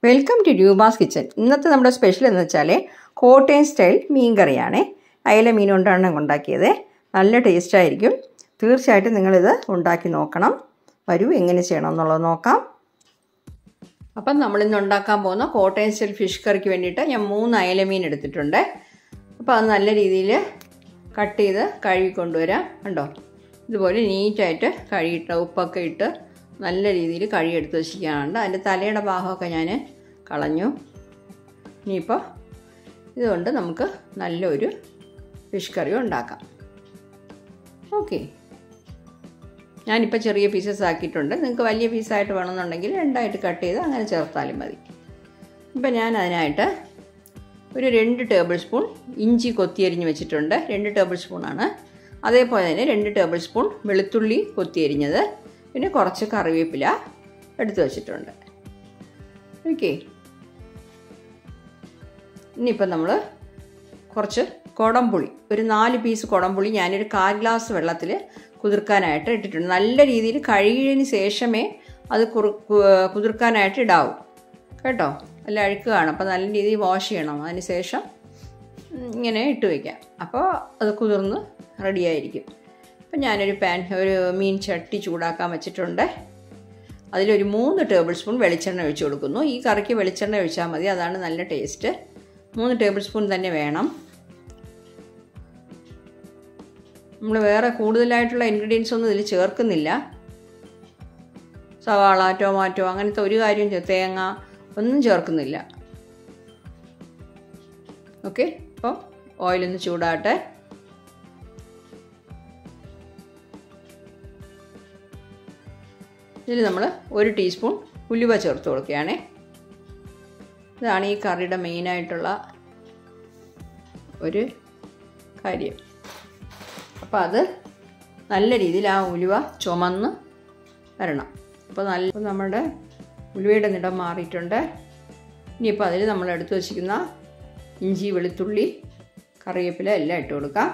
welcome to Roopa's kitchen ഇന്നത്തെ നമ്മുടെ special എന്ന് വെച്ചാൽ കോട്ടയം സ്റ്റൈൽ മീൻ കറിയാണ് അയല മീൻ കൊണ്ടാണ് ഉണ്ടാക്കിയത് നല്ല ടേസ്റ്റ് ആയിരിക്കും തീർച്ചയായിട്ടും നിങ്ങളിത് ഉണ്ടാക്കി നോക്കണം വരൂ എങ്ങനെ ചെയ്യണം എന്നുള്ളത് നോക്കാം അപ്പം നമ്മളിന്ന് ഉണ്ടാക്കാൻ പോകുന്ന കോട്ടയം സ്റ്റൈൽ ഫിഷ് കറിക്ക് വേണ്ടിയിട്ട് ഞാൻ മൂന്ന് അയല മീൻ എടുത്തിട്ടുണ്ട് അപ്പോൾ അത് നല്ല രീതിയിൽ കട്ട് ചെയ്ത് കഴുകി കൊണ്ടുവരാം കണ്ടോ ഇതുപോലെ നീറ്റായിട്ട് കഴുകിയിട്ട് ഉപ്പൊക്കെ ഇട്ട് നല്ല രീതിയിൽ കഴുകിയെടുത്ത് വെച്ചിരിക്കാനുണ്ട് അതിൻ്റെ തലയുടെ ഭാഗമൊക്കെ ഞാൻ കളഞ്ഞു ഇനിയിപ്പോൾ ഇതുകൊണ്ട് നമുക്ക് നല്ലൊരു ഫിഷ് കറി ഉണ്ടാക്കാം ഓക്കെ ഞാനിപ്പോൾ ചെറിയ പീസസ് ആക്കിയിട്ടുണ്ട് നിങ്ങൾക്ക് വലിയ പീസായിട്ട് വേണമെന്നുണ്ടെങ്കിൽ രണ്ടായിട്ട് കട്ട് ചെയ്ത് അങ്ങനെ ചേർത്താലും മതി ഇപ്പം ഞാൻ അതിനായിട്ട് ഒരു രണ്ട് ടേബിൾ സ്പൂൺ ഇഞ്ചി കൊത്തിയരിഞ്ഞ് വെച്ചിട്ടുണ്ട് രണ്ട് ടേബിൾ സ്പൂണാണ് അതേപോലെ തന്നെ രണ്ട് ടേബിൾ സ്പൂൺ വെളുത്തുള്ളി കൊത്തിയരിഞ്ഞത് പിന്നെ കുറച്ച് കറിവേപ്പില എടുത്തു വച്ചിട്ടുണ്ട് ഓക്കെ ഇനിയിപ്പോൾ നമ്മൾ കുറച്ച് കുടംപുളി ഒരു നാല് പീസ് കുടംപുളി ഞാനൊരു കാൽ ഗ്ലാസ് വെള്ളത്തിൽ കുതിർക്കാനായിട്ട് ഇട്ടിട്ടുണ്ട് നല്ല രീതിയിൽ കഴുകിയതിന് ശേഷമേ അത് കുറു കുതിർക്കാനായിട്ട് ഇടാവൂ കേട്ടോ നല്ല അഴുക്ക് കാണും അപ്പോൾ നല്ല രീതിയിൽ വാഷ് ചെയ്യണം അതിന് ശേഷം ഇങ്ങനെ ഇട്ട് വയ്ക്കാം അപ്പോൾ അത് കുതിർന്ന് റെഡിയായിരിക്കും അപ്പം ഞാനൊരു പാൻ ഒരു മീൻ ചട്ടി ചൂടാക്കാൻ വെച്ചിട്ടുണ്ട് അതിലൊരു മൂന്ന് ടേബിൾ സ്പൂൺ വെളിച്ചെണ്ണ ഒഴിച്ചു കൊടുക്കുന്നു ഈ കറിക്ക് വെളിച്ചെണ്ണ ഒഴിച്ചാൽ മതി അതാണ് നല്ല ടേസ്റ്റ് മൂന്ന് ടേബിൾ സ്പൂൺ തന്നെ വേണം നമ്മൾ വേറെ കൂടുതലായിട്ടുള്ള ഇൻഗ്രീഡിയൻസ് ഒന്നും ഇതിൽ ചേർക്കുന്നില്ല സവാള ടൊമാറ്റോ അങ്ങനത്തെ ഒരു കാര്യം തേങ്ങ ഒന്നും ചേർക്കുന്നില്ല ഓക്കെ അപ്പോൾ ഓയിലൊന്ന് ചൂടാട്ടെ ഇതിൽ നമ്മൾ ഒരു ടീസ്പൂൺ ഉലുവ ചേർത്ത് കൊടുക്കുകയാണേ ഇതാണ് ഈ കറിയുടെ മെയിനായിട്ടുള്ള ഒരു കാര്യം അപ്പോൾ അത് നല്ല രീതിയിൽ ആ ഉലുവ ചുമന്ന് വരണം അപ്പോൾ നല്ല നമ്മുടെ ഉലുവയുടെ നിടം മാറിയിട്ടുണ്ട് ഇനിയിപ്പോൾ അതിൽ നമ്മൾ എടുത്തു വച്ചിരിക്കുന്ന ഇഞ്ചി വെളുത്തുള്ളി കറിവേപ്പില എല്ലാം ഇട്ട് കൊടുക്കാം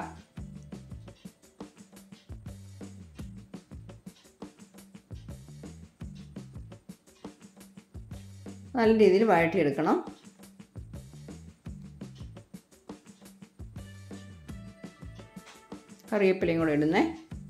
നല്ല രീതിയിൽ വഴറ്റിയെടുക്കണം കറിവേപ്പിലയും കൂടെ ഇടുന്നേ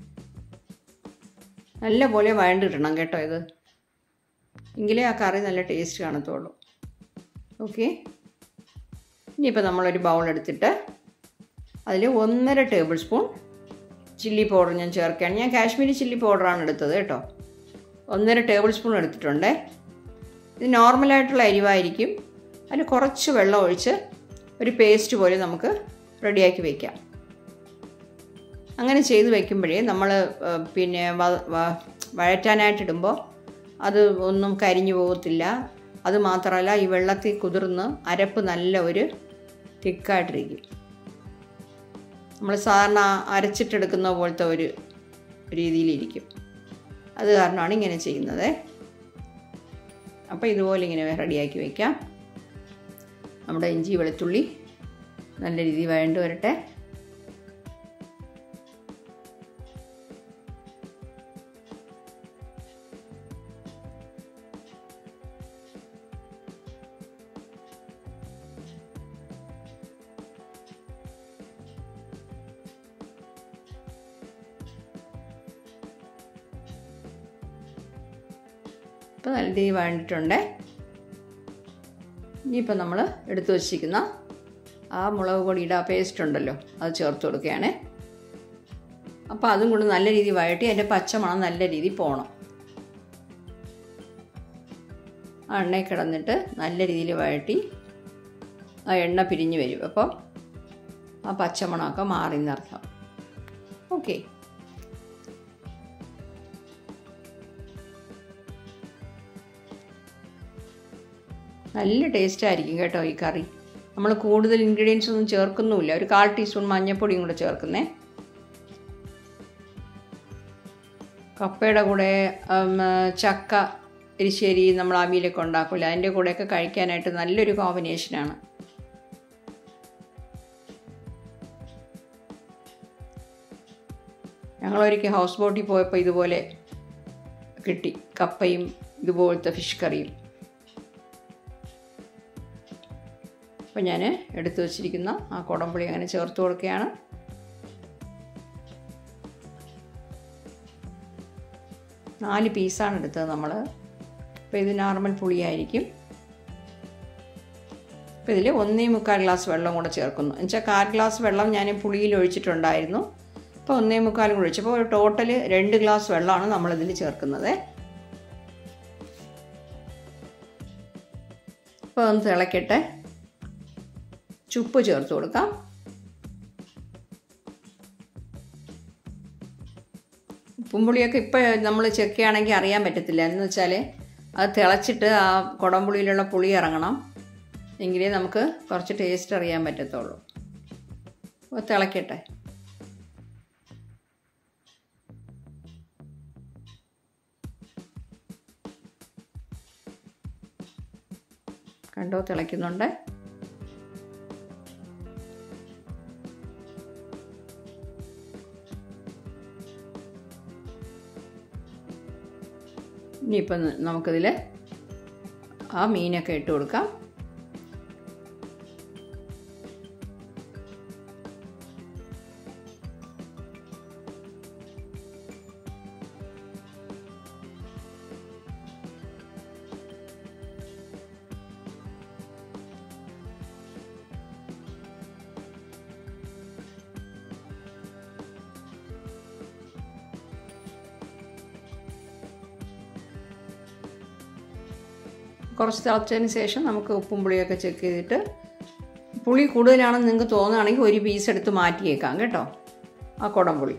നല്ല പോലെ വഴണ്ട് കിട്ടണം കേട്ടോ ഇത് എങ്കിലേ ആ കറി നല്ല ടേസ്റ്റ് കാണത്തുള്ളൂ ഓക്കെ ഇനിയിപ്പോൾ നമ്മളൊരു ബൗൾ എടുത്തിട്ട് അതിൽ ഒന്നര ടേബിൾ സ്പൂൺ ചില്ലി പൗഡർ ഞാൻ ചേർക്കുകയാണ് ഞാൻ കാശ്മീരി ചില്ലി പൗഡറാണ് എടുത്തത് കേട്ടോ ഒന്നര ടേബിൾ സ്പൂൺ എടുത്തിട്ടുണ്ടേ ഇത് നോർമലായിട്ടുള്ള അരിവായിരിക്കും അതിൽ കുറച്ച് വെള്ളം ഒഴിച്ച് ഒരു പേസ്റ്റ് പോലെ നമുക്ക് റെഡിയാക്കി വയ്ക്കാം അങ്ങനെ ചെയ്ത് വയ്ക്കുമ്പോഴേ നമ്മൾ പിന്നെ വഴറ്റാനായിട്ടിടുമ്പോൾ അത് ഒന്നും കരിഞ്ഞു പോകത്തില്ല അത് മാത്രമല്ല ഈ വെള്ളത്തിൽ കുതിർന്ന് അരപ്പ് നല്ല ഒരു തിക്കായിട്ടിരിക്കും നമ്മൾ സാധാരണ അരച്ചിട്ടെടുക്കുന്ന പോലത്തെ ഒരു രീതിയിലിരിക്കും അത് കാരണമാണ് ഇങ്ങനെ ചെയ്യുന്നത് അപ്പോൾ ഇതുപോലെ ഇങ്ങനെ റെഡിയാക്കി വയ്ക്കാം നമ്മുടെ ഇഞ്ചി വെളുത്തുള്ളി നല്ല രീതിയിൽ വഴണ്ട് വരട്ടെ ഇപ്പോൾ നല്ല രീതിയിൽ വഴണ്ടിട്ടുണ്ട് ഇനിയിപ്പോൾ നമ്മൾ എടുത്തു വച്ചിരിക്കുന്ന ആ മുളക് പൊടിയുടെ ആ പേസ്റ്റ് ഉണ്ടല്ലോ അത് ചേർത്ത് കൊടുക്കുകയാണ് അപ്പോൾ അതും കൂടെ നല്ല രീതിയിൽ വഴറ്റി അതിൻ്റെ പച്ചമണം നല്ല രീതിയിൽ പോകണം ആ എണ്ണയിൽ കിടന്നിട്ട് നല്ല രീതിയിൽ വഴറ്റി ആ എണ്ണ പിരിഞ്ഞ് വരും അപ്പോൾ ആ പച്ചമണമൊക്കെ മാറി എന്നർത്ഥം ഓക്കെ നല്ല ടേസ്റ്റ് ആയിരിക്കും കേട്ടോ ഈ കറി നമ്മൾ കൂടുതൽ ഇൻഗ്രീഡിയൻസ് ഒന്നും ചേർക്കുന്നുമില്ല ഒരു കാൽ ടീസ്പൂൺ മഞ്ഞൾപ്പൊടിയും കൂടെ ചേർക്കുന്നേ കപ്പയുടെ കൂടെ ചക്ക എരിശ്ശേരി നമ്മൾ അവിയിലൊക്കെ ഉണ്ടാക്കില്ല അതിൻ്റെ കൂടെയൊക്കെ കഴിക്കാനായിട്ട് നല്ലൊരു കോമ്പിനേഷനാണ് ഞങ്ങളൊരിക്കൽ ഹൗസ് ബോട്ടിൽ പോയപ്പോൾ ഇതുപോലെ കിട്ടി കപ്പയും ഇതുപോലത്തെ ഫിഷ് കറിയും അപ്പോൾ ഞാൻ എടുത്തു വച്ചിരിക്കുന്ന ആ കുടംപുളി അങ്ങനെ ചേർത്ത് കൊടുക്കുകയാണ് നാല് പീസാണ് എടുത്തത് നമ്മൾ അപ്പോൾ ഇത് നോർമൽ പുളിയായിരിക്കും അപ്പോൾ ഇതിൽ ഒന്നേ മുക്കാൽ ഗ്ലാസ് വെള്ളം കൂടെ ചേർക്കുന്നു എന്നുവെച്ചാൽ കാൽ ഗ്ലാസ് വെള്ളം ഞാൻ പുളിയിൽ ഒഴിച്ചിട്ടുണ്ടായിരുന്നു അപ്പോൾ ഒന്നേ മുക്കാലും കൂടെ ഒഴിച്ചപ്പോൾ ടോട്ടൽ രണ്ട് ഗ്ലാസ് വെള്ളമാണ് നമ്മളിതിൽ ചേർക്കുന്നത് അപ്പോൾ ഒന്ന് തിളക്കട്ടെ ചുപ്പ് ചേർത്ത് കൊടുക്കാം ഉപ്പും പുളിയൊക്കെ ഇപ്പോൾ നമ്മൾ ചെക്ക് ചെയ്യുകയാണെങ്കിൽ അറിയാൻ പറ്റത്തില്ല എന്ന് വെച്ചാൽ അത് തിളച്ചിട്ട് ആ കുടംപുളിയിലുള്ള പുളി ഇറങ്ങണം എങ്കിലേ നമുക്ക് കുറച്ച് ടേസ്റ്റ് അറിയാൻ പറ്റത്തുള്ളൂ അപ്പോൾ തിളക്കട്ടെ കണ്ടോ തിളയ്ക്കുന്നുണ്ട് ഇനിയിപ്പം നമുക്കിതിൽ ആ മീനൊക്കെ ഇട്ട് കൊടുക്കാം കുറച്ച് തിളച്ചതിന് ശേഷം നമുക്ക് ഉപ്പും പുളിയൊക്കെ ചെക്ക് ചെയ്തിട്ട് പുളി കൂടുതലാണെന്ന് നിങ്ങൾക്ക് തോന്നുകയാണെങ്കിൽ ഒരു പീസ് എടുത്ത് മാറ്റിയേക്കാം കേട്ടോ ആ കുടംപുളി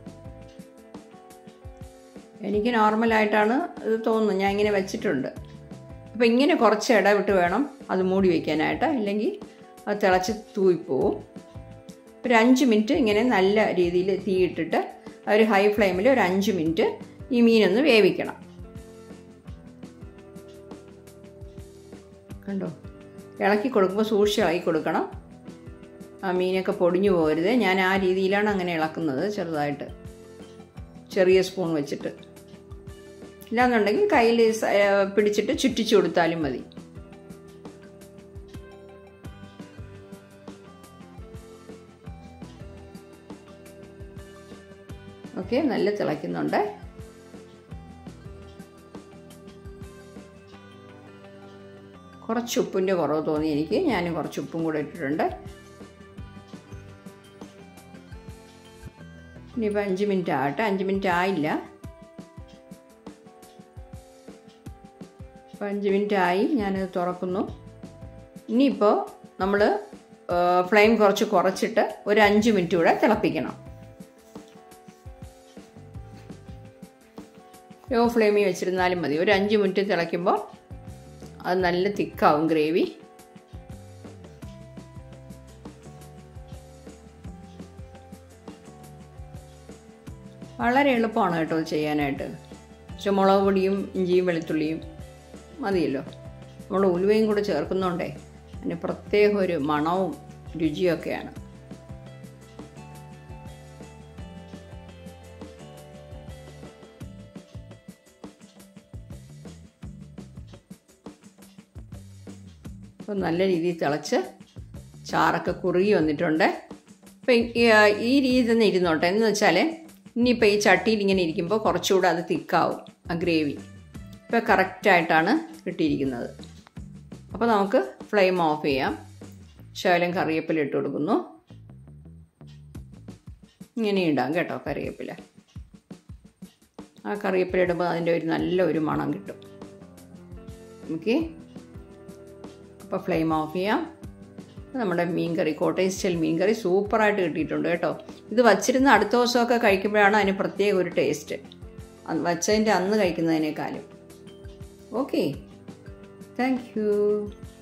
എനിക്ക് നോർമലായിട്ടാണ് ഇത് തോന്നുന്നത് ഞാൻ ഇങ്ങനെ വെച്ചിട്ടുണ്ട് അപ്പോൾ ഇങ്ങനെ കുറച്ച് ഇടവിട്ട് വേണം അത് മൂടി വയ്ക്കാനായിട്ട് ഇല്ലെങ്കിൽ അത് തിളച്ച് തൂയിപ്പോവും ഒരു അഞ്ച് മിനിറ്റ് ഇങ്ങനെ നല്ല രീതിയിൽ തീയിട്ടിട്ട് ഒരു ഹൈ ഫ്ലെയിമിൽ ഒരു അഞ്ച് മിനിറ്റ് ഈ മീനൊന്ന് വേവിക്കണം കണ്ടോ ഇളക്കി കൊടുക്കുമ്പോൾ സൂക്ഷിച്ച് ഇളക്കി കൊടുക്കണം ആ മീനൊക്കെ പൊടിഞ്ഞു പോകരുത് ഞാൻ ആ രീതിയിലാണ് അങ്ങനെ ഇളക്കുന്നത് ചെറുതായിട്ട് ചെറിയ സ്പൂൺ വെച്ചിട്ട് ഇല്ലാന്നുണ്ടെങ്കിൽ കയ്യിൽ പിടിച്ചിട്ട് ചുറ്റിച്ചു കൊടുത്താലും മതി ഓക്കെ നല്ല തിളയ്ക്കുന്നുണ്ട് കുറച്ച് ഉപ്പിൻ്റെ കുറവ് തോന്നി എനിക്ക് ഞാൻ കുറച്ച് ഉപ്പും കൂടെ ഇട്ടിട്ടുണ്ട് ഇനിയിപ്പോൾ അഞ്ച് മിനിറ്റ് ആകട്ടെ അഞ്ച് മിനിറ്റ് ആയില്ല അപ്പോൾ അഞ്ച് മിനിറ്റ് ആയി ഞാനത് തുറക്കുന്നു ഇനിയിപ്പോൾ നമ്മൾ ഫ്ലെയിം കുറച്ച് കുറച്ചിട്ട് ഒരു അഞ്ച് മിനിറ്റ് കൂടെ തിളപ്പിക്കണം ലോ ഫ്ലെയിമിൽ വെച്ചിരുന്നാലും മതി ഒരു അഞ്ച് മിനിറ്റ് തിളയ്ക്കുമ്പോൾ അത് നല്ല തിക്കാവും ഗ്രേവി വളരെ എളുപ്പമാണ് കേട്ടോ ഇത് ചെയ്യാനായിട്ട് പക്ഷെ മുളക് പൊടിയും ഇഞ്ചിയും വെളുത്തുള്ളിയും മതിയല്ലോ നമ്മൾ ഉലുവയും കൂടെ ചേർക്കുന്നുണ്ടേ അതിന് പ്രത്യേക ഒരു മണവും രുചിയൊക്കെയാണ് അപ്പോൾ നല്ല രീതിയിൽ തിളച്ച് ചാറൊക്കെ കുറുകി വന്നിട്ടുണ്ട് അപ്പം ഈ രീതി തന്നെ ഇരുന്നോട്ടെ എന്ന് വെച്ചാൽ ഇനിയിപ്പോൾ ഈ ചട്ടിയിൽ ഇങ്ങനെ ഇരിക്കുമ്പോൾ കുറച്ചുകൂടെ അത് തിക്കാവും ആ ഗ്രേവി ഇപ്പോൾ കറക്റ്റായിട്ടാണ് കിട്ടിയിരിക്കുന്നത് അപ്പോൾ നമുക്ക് ഫ്ലെയിം ഓഫ് ചെയ്യാം ശകലം കറിവേപ്പില ഇട്ട് കൊടുക്കുന്നു ഇങ്ങനെ ഇടാം കേട്ടോ കറിവേപ്പില ആ കറിവേപ്പില ഇടുമ്പോൾ അതിൻ്റെ ഒരു നല്ല ഒരു മണം കിട്ടും ഓക്കെ അപ്പോൾ ഫ്ലെയിം ഓഫ് ചെയ്യാം നമ്മുടെ മീൻ കറി കോട്ടയം സ്റ്റൈൽ മീൻ കറി സൂപ്പറായിട്ട് കിട്ടിയിട്ടുണ്ട് കേട്ടോ ഇത് വച്ചിരുന്ന് അടുത്ത ദിവസമൊക്കെ കഴിക്കുമ്പോഴാണ് അതിന് പ്രത്യേക ഒരു ടേസ്റ്റ് വച്ചതിൻ്റെ അന്ന് കഴിക്കുന്നതിനേക്കാളും ഓക്കെ താങ്ക് യു